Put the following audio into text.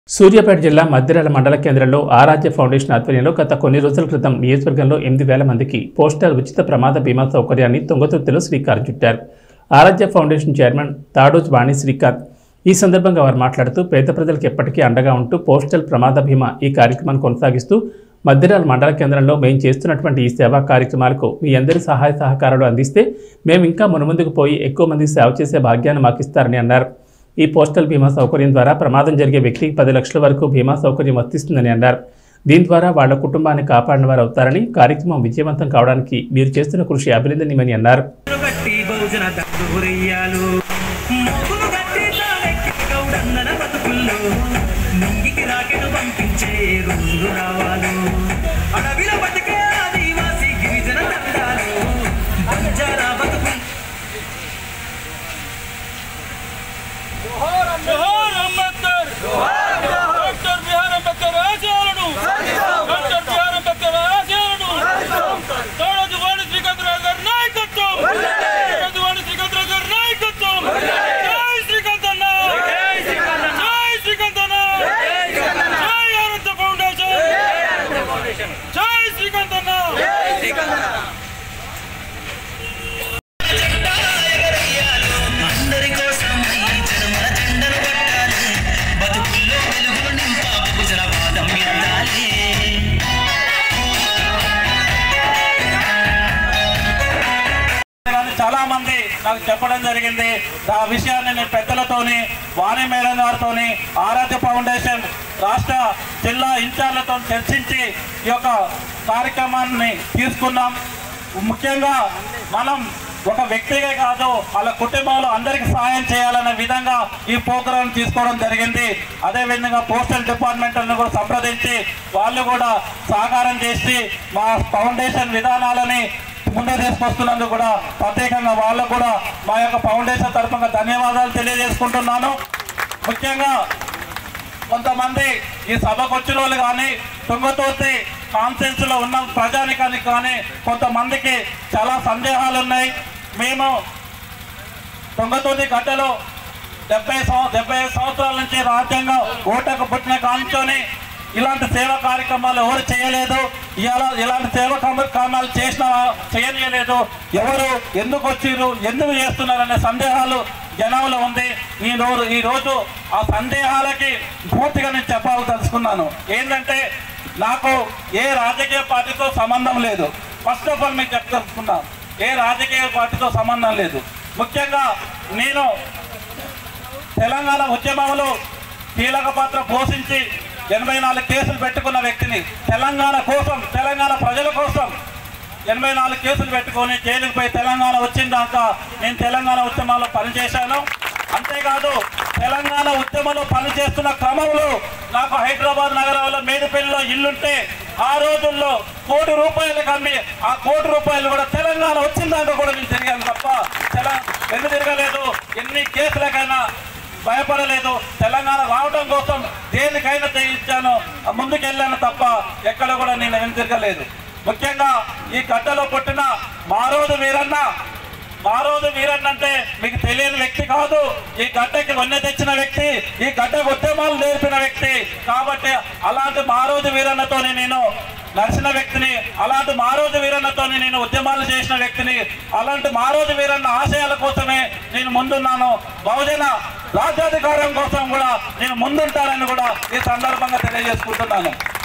సూర్యాపేట జిల్లా మద్దిరాల మండల కేంద్రంలో ఆరాధ్య ఫౌండేషన్ ఆధ్వర్యంలో గత కొన్ని రోజుల క్రితం నియోజకవర్గంలో ఎనిమిది వేల మందికి పోస్టల్ ఉచిత ప్రమాద బీమా సౌకర్యాన్ని తుంగతుర్తిలో శ్రీకారం చుట్టారు ఆరాధ్య ఫౌండేషన్ చైర్మన్ తాడోజ్ వాణి శ్రీకాంత్ ఈ సందర్భంగా వారు మాట్లాడుతూ పేద ప్రజలకు ఎప్పటికీ అండగా ఉంటూ పోస్టల్ ప్రమాద బీమా ఈ కార్యక్రమాన్ని కొనసాగిస్తూ మద్దిరాల మండల కేంద్రంలో మేము చేస్తున్నటువంటి ఈ సేవా కార్యక్రమాలకు మీ అందరి సహాయ సహకారాలు అందిస్తే మేము ఇంకా మునుముందుకు పోయి ఎక్కువ మంది సేవ చేసే భాగ్యాన్ని మాకు ఇస్తారని అన్నారు ఈ పోస్టల్ బీమా సౌకర్యం ద్వారా ప్రమాదం జరిగే వ్యక్తికి పది లక్షల వరకు బీమా సౌకర్యం వర్తిస్తుందని అన్నారు దీని ద్వారా వాళ్ళ కుటుంబాన్ని కాపాడిన వారు అవుతారని కార్యక్రమం విజయవంతం కావడానికి మీరు చేస్తున్న కృషి అభినందనీయమని అన్నారు గట్టి బహుజన దండురయ్యాలు మోపులు గట్టి తానెక్కి గౌడన్నన బతుకుల్లో నింగికి రాకెను పంపించే రోజులు రావాలు అడవిలో బతికే ఆదివాసి గిరిజన దండాలు బంజారా బతుకు జోహార్ అంబేద్కర్ డాక్టర్ బిఆర్ అంబేద్కర్ ఆశయాలను డాక్టర్ బిఆర్ అంబేద్కర్ ఆశయాలను తోడదు వాణి శ్రీకాంత్ రావు గారి నాయకత్వం తోడదు వాణి శ్రీకాంత్ రావు గారి నాయకత్వం జై శ్రీకాంత్ అన్న జై శ్రీకాంత్ అన్న జై ఆనంద ఫౌండేషన్ జై శ్రీకాంత్ అన్న అందరి కోసం ఈ జన్మల జెండలు పట్టాలి బతుకుల్లో వెలుగులు నింపా బహుజన వాదం ఎత్తాలి కానీ చాలా మంది నాకు చెప్పడం జరిగింది ఆ విషయాన్ని నేను పెద్దలతోని వాణి మేడం గారితోని ఆరాధ్య ఫౌండేషన్ రాష్ట్ర జిల్లా ఇన్ఛార్జ్లతో చర్చించి ఈ యొక్క కార్యక్రమాన్ని తీసుకున్నాం ముఖ్యంగా మనం ఒక వ్యక్తిగా కాదు వాళ్ళ కుటుంబంలో అందరికి సహాయం చేయాలనే విధంగా ఈ ప్రోగ్రాం తీసుకోవడం జరిగింది అదేవిధంగా పోస్టల్ డిపార్ట్మెంట్ కూడా సంప్రదించి వాళ్ళు కూడా సహకారం చేసి మా ఫౌండేషన్ విధానాలని ముందు తీసుకొస్తున్నందుకు కూడా ప్రత్యేకంగా వాళ్ళకు కూడా మా యొక్క ఫౌండేషన్ తరఫున ధన్యవాదాలు తెలియజేసుకుంటున్నాను ముఖ్యంగా కొంతమంది ఈ సభకు వచ్చిన వాళ్ళు కానీ తుంగతూర్తి కాన్ఫరెన్స్ లో ఉన్న ప్రజానికానికి కానీ కొంతమందికి చాలా సందేహాలు ఉన్నాయి మేము తుంగతూర్తి గడ్డలో డెబ్బై సంవ డెబ్బై ఐదు సంవత్సరాల నుంచి రాజ్యాంగం ఓటకు పుట్టిన కాంచోని ఇలాంటి సేవా కార్యక్రమాలు ఎవరు చేయలేదు ఇలా ఇలాంటి సేవా కార్యక్రమాలు చేసిన చేయలేదు ఎవరు ఎందుకు వచ్చిర్రు ఎందుకు చేస్తున్నారు అనే సందేహాలు జనంలో ఉంది ఈ రోజు ఈ రోజు ఆ సందేహాలకి పూర్తిగా నేను చెప్పాలి తెలుసుకున్నాను ఏంటంటే నాకు ఏ రాజకీయ పార్టీతో సంబంధం లేదు ఫస్ట్ ఆఫ్ ఆల్ మీకు చెప్తున్నాను ఏ రాజకీయ పార్టీతో సంబంధం లేదు ముఖ్యంగా నేను తెలంగాణ ఉద్యమంలో కీలక పాత్ర పోషించి ఎనభై నాలుగు కేసులు పెట్టుకున్న వ్యక్తిని తెలంగాణ కోసం తెలంగాణ ప్రజల కోసం ఎనభై నాలుగు కేసులు పెట్టుకొని జైలుకు పోయి తెలంగాణ వచ్చిందాక నేను తెలంగాణ ఉద్యమంలో పనిచేశాను అంతేకాదు తెలంగాణ ఉద్యమంలో పనిచేస్తున్న క్రమంలో నాకు హైదరాబాద్ నగరంలో మేడిపల్లిలో ఇల్లుంటే ఆ రోజుల్లో కోటి రూపాయలకు అమ్మి ఆ కోటి రూపాయలు కూడా తెలంగాణ వచ్చిందాక కూడా నేను తిరిగాను తప్ప తెలంగాణ ఎందుకు తిరగలేదు ఎన్ని కేసులకైనా భయపడలేదు తెలంగాణ రావడం కోసం దేనికైనా తెగించాను ముందుకెళ్ళాను తప్ప ఎక్కడ కూడా నేను ఏం తిరగలేదు ముఖ్యంగా ఈ గడ్డలో పుట్టిన మారోజు వీరన్న మారోజు వీరన్న అంటే మీకు తెలియని వ్యక్తి కాదు ఈ గడ్డకి వన్నె తెచ్చిన వ్యక్తి ఈ గడ్డ ఉద్యమాలు నేర్పిన వ్యక్తి కాబట్టి అలాంటి మారోజు వీరన్నతోని నేను నడిచిన వ్యక్తిని అలాంటి మారోజు వీరన్నతోని నేను ఉద్యమాలు చేసిన వ్యక్తిని అలాంటి మారోజు వీరన్న ఆశయాల కోసమే నేను ముందున్నాను బహుజన రాజ్యాధికారం కోసం కూడా నేను ముందుంటానని కూడా ఈ సందర్భంగా తెలియజేసుకుంటున్నాను